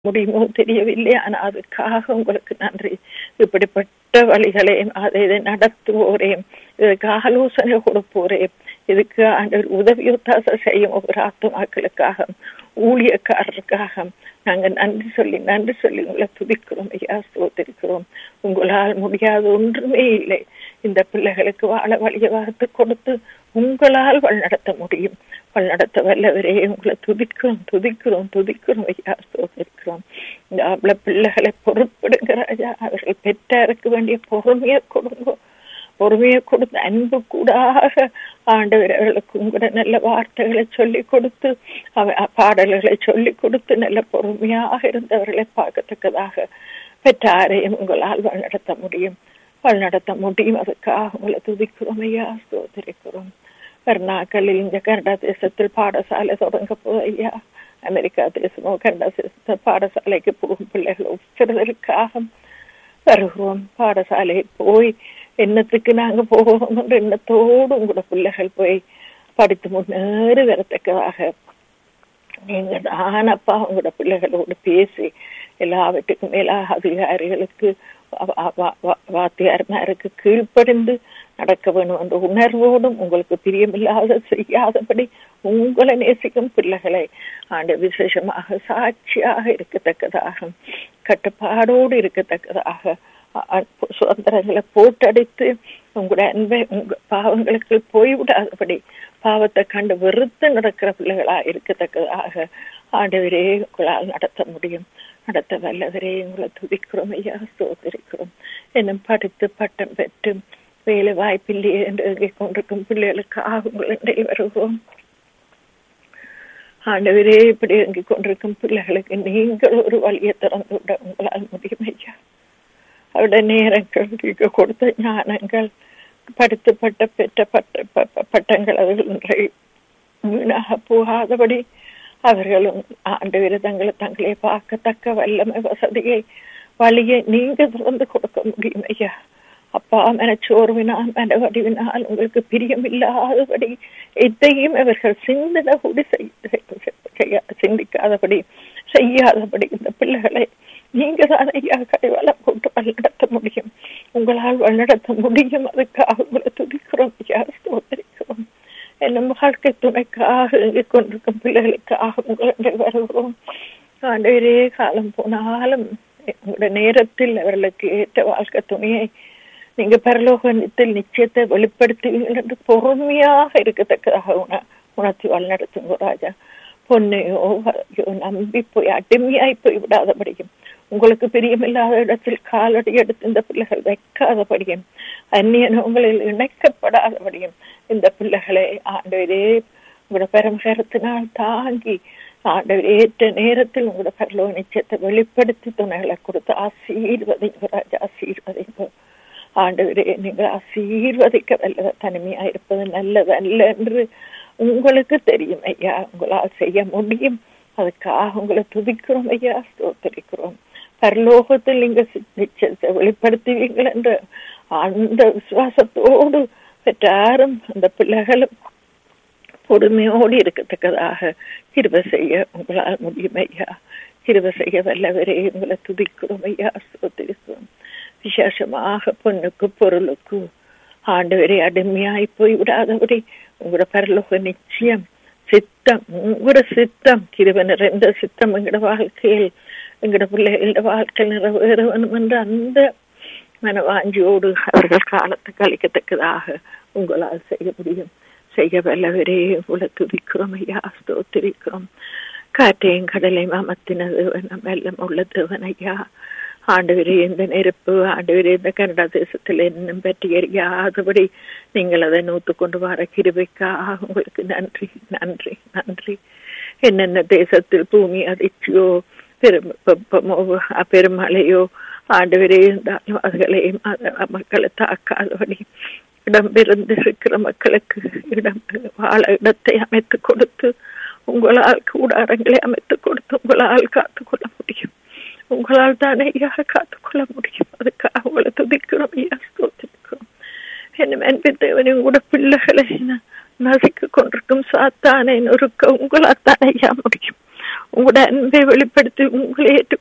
முடியுமோ தெரியவில்லை ஆனால் அதுக்காக உங்களுக்கு நன்றி இப்படிப்பட்ட வழிகளையும் அதை இதை நடத்துவோரையும் இதற்கு ஆலோசனை கொடுப்போரையும் இதுக்கு ஆண்டவர் உதவி ஒத்தாசை செய்யும் ஒவ்வொரு ஆத்துமாக்களுக்காக ஊழியக்காரருக்காக நாங்கள் நன்றி சொல்லி நன்றி சொல்லி உங்களை துதிக்கிறோம் ஐயா ஸ்தோத்திருக்கிறோம் உங்களால் முடியாத ஒன்றுமே இல்லை இந்த பிள்ளைகளுக்கு வாழ வழியை வகுத்து கொடுத்து உங்களால் வழிநடத்த முடியும் வழிநடத்த வல்லவரே உங்களை துதிக்கிறோம் துதிக்கிறோம் துதிக்கிறோம் ஐயா ஸ்தோத்திருக்கிறோம் இந்த அவ்வளவு பிள்ளைகளை பொறுப்படுங்க ராஜா அவர்கள் பெற்றாருக்கு வேண்டிய பொறுமையை கொடுங்க பொறுமையை கொடுத்து அன்பு கூடாக ஆண்டவர் அவர்களுக்கு உங்களோட நல்ல வார்த்தைகளை சொல்லி கொடுத்து பாடல்களை சொல்லி கொடுத்து நல்ல பொறுமையாக இருந்தவர்களை பார்க்கத்தக்கதாக பெற்றாரையும் உங்களால் வழிநடத்த முடியும் வழிநடத்த முடியும் அதுக்காக உங்களை துதிக்கிறோம் ஐயா ஸ்தோத்திரிக்கிறோம் கர்நாக்களில் இந்த கனடா தேசத்தில் பாடசாலை தொடங்க போ ஐயா அமெரிக்கா தேசமோ கனடா தேச பாடசாலைக்கு போகும் பிள்ளைகள் ஒவ்வொருவருக்காக வருகிறோம் பாடசாலை போய் எண்ணத்துக்கு நாங்க போவோம் என்ற எண்ணத்தோடு உங்களோட பிள்ளைகள் போய் படித்து முன்னேறி வரத்தக்கதாக நீங்க தானப்பா உங்களோட பிள்ளைகளோடு பேசி எல்லாவற்றுக்கும் மேலாக அதிகாரிகளுக்கு வாத்தியார்மாருக்கு கீழ்ப்படிந்து நடக்க வேணும் என்ற உணர்வோடும் உங்களுக்கு பிரியமில்லாத செய்யாதபடி உங்களை நேசிக்கும் பிள்ளைகளை ஆண்டு விசேஷமாக சாட்சியாக இருக்கத்தக்கதாக கட்டுப்பாடோடு இருக்கத்தக்கதாக சுதந்திரங்களை போட்டடித்து உங்களோட அன்பை உங்க பாவங்களுக்கு போய்விடாதபடி பாவத்தை கண்டு வெறுத்து நடக்கிற பிள்ளைகளா இருக்கத்தக்கதாக ஆண்டவரே உங்களால் நடத்த முடியும் நடத்த வல்லவரே உங்களை துதிக்கிறோம் ஐயா சோதரிக்கிறோம் என்னும் படித்து பட்டம் பெற்று வேலை வாய்ப்பில்லையே என்று கொண்டிருக்கும் பிள்ளைகளுக்காக உங்களை வருவோம் ஆண்டவரே இப்படி இயங்கிக் கொண்டிருக்கும் பிள்ளைகளுக்கு நீங்கள் ஒரு வழியை திறந்து விட உங்களால் முடியும் ஐயா அவருடைய நேரங்கள் கொடுத்த ஞானங்கள் படித்துப்பட்ட பெற்ற பட்ட பட்டங்கள் அவர்கள் வீணாக போகாதபடி அவர்களும் ஆண்டு விரதங்களை தங்களை பார்க்கத்தக்க வல்லமை வசதியை வழியை நீங்க திறந்து கொடுக்க முடியும் ஐயா அப்பா மனச்சோர்வினால் மன வடிவினால் உங்களுக்கு பிரியம் இல்லாதபடி எதையும் அவர்கள் சிந்தனை கூடி சிந்திக்காதபடி செய்யாதபடி இந்த பிள்ளைகளை நீங்க தான் ஐயா கைவாளம் கொண்டு வழிநடத்த முடியும் உங்களால் வழிநடத்த முடியும் அதுக்காக உங்களை துதிக்கிறோம் ஐயா ஸ்தோத்திரிக்கிறோம் என்னும் வாழ்க்கை துணைக்காக இயங்கிக் கொண்டிருக்கும் பிள்ளைகளுக்காக உங்களை வருகிறோம் ஆண்டவரே காலம் போனாலும் உங்களோட நேரத்தில் அவர்களுக்கு ஏற்ற வாழ்க்கை துணையை நீங்க பரலோகத்தில் நிச்சயத்தை வெளிப்படுத்துவீர்கள் என்று பொறுமையாக இருக்கத்தக்கதாக உண உணர்த்தி வழிநடத்துங்க ராஜா பொண்ணையோ நம்பி போய் அடிமையாய் போய் விடாதபடியும் உங்களுக்கு பிரியமில்லாத இடத்தில் காலடி எடுத்து இந்த பிள்ளைகள் வைக்காதபடியும் அந்நியனங்களில் இணைக்கப்படாதபடியும் இந்த பிள்ளைகளை ஆண்டவரே உங்களோட பெருமகரத்தினால் தாங்கி ஆண்டவர் ஏற்ற நேரத்தில் உங்களோட பரலோ நிச்சயத்தை வெளிப்படுத்தி துணைகளை கொடுத்து ஆசீர்வதிங்க ராஜா ஆசீர்வதிங்க ஆண்டவரே நீங்கள் ஆசீர்வதிக்க வல்ல தனிமையா இருப்பது நல்லது அல்ல என்று உங்களுக்கு தெரியும் ஐயா உங்களால் செய்ய முடியும் அதுக்காக உங்களை துதிக்கிறோம் ஐயா ஸ்தோத்தரிக்கிறோம் பரலோகத்தில் நீங்க நிச்சயத்தை வெளிப்படுத்துவீங்கள் என்ற அந்த விசுவாசத்தோடு பெற்றாரும் அந்த பிள்ளைகளும் பொறுமையோடு இருக்கத்தக்கதாக கிருப செய்ய உங்களால் முடியும் ஐயா கிருப செய்ய வல்லவரே உங்களை துதிக்கிறோம் ஐயா ஸ்தோத்திரிக்கிறோம் விசேஷமாக பொண்ணுக்கு பொருளுக்கு ஆண்டவரை அடிமையாய் போய் விடாதபடி உங்களோட பரலோக நிச்சயம் சித்தம் உங்களோட சித்தம் கிருப நிறைந்த சித்தம் எங்களோட வாழ்க்கையில் எங்களோட பிள்ளைகளோட வாழ்க்கையில் நிறைவேற வேணும் என்ற அந்த மனவாஞ்சியோடு அவர்கள் காலத்தை கழிக்கத்தக்கதாக உங்களால் செய்ய முடியும் செய்ய வல்லவரே உங்களை துதிக்கிறோம் ஐயா ஸ்தோத்திரிக்கிறோம் காற்றையும் கடலையும் அமர்த்தினது வெள்ளம் உள்ள தேவன் ஐயா ஆண்டவரே இந்த நெருப்பு ஆண்டவரே இந்த கனடா தேசத்தில் இன்னும் பற்றி எரியாதபடி நீங்கள் அதை நூத்து கொண்டு வர கிருபைக்காக உங்களுக்கு நன்றி நன்றி நன்றி என்னென்ன தேசத்தில் பூமி அதிர்ச்சியோ பெரும் வெப்பமோ பெருமழையோ ஆண்டவரே இருந்தாலும் அதுகளையும் மக்களை தாக்காதபடி இடம்பெயர்ந்து இருக்கிற மக்களுக்கு இடம் வாழ இடத்தை அமைத்து கொடுத்து உங்களால் கூடாரங்களை அமைத்து கொடுத்து உங்களால் காத்துக்கொள்ள முடியும் உங்களால் தானே ஐயா காத்துக்கொள்ள முடியும் அதுக்காக உங்களை துதிக்கிறோம் ஐயா ஸ்தோத்திருக்கிறோம் என்ன அன்பித்தவனை உங்களோட பிள்ளைகளை நசிக்க கொண்டிருக்கும் சாத்தானை நொறுக்க உங்களால் தானே ஐயா முடியும் உங்களோட அன்பை வெளிப்படுத்தி உங்களை ஏற்று